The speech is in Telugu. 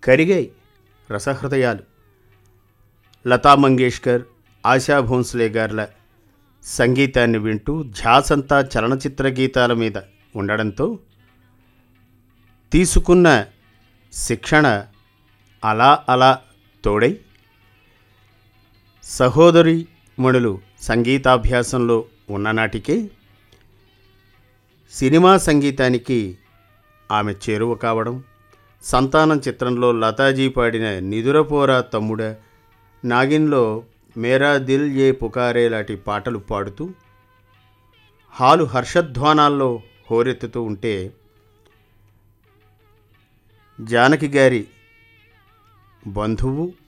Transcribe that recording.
కరిగాయి రసహృదయాలు లతా మంగేష్కర్ ఆశా భోన్స్లే గార్ల సంగీతాన్ని వింటూ ధ్యాసంతా చలనచిత్ర గీతాల మీద ఉండడంతో తీసుకున్న శిక్షణ అలా అలా తోడై సహోదరి మణులు సంగీతాభ్యాసంలో ఉన్ననాటికే సినిమా సంగీతానికి ఆమె చేరువ కావడం సంతానం చిత్రంలో లతాజీ పాడిన నిదురపోరా తమ్ముడ నాగిన్లో మేరా దిల్ ఏ పుకారే లాంటి పాటలు పాడుతూ హాలు హర్షధ్వానాల్లో హోరెత్తుతూ ఉంటే జానకి గారి బంధువు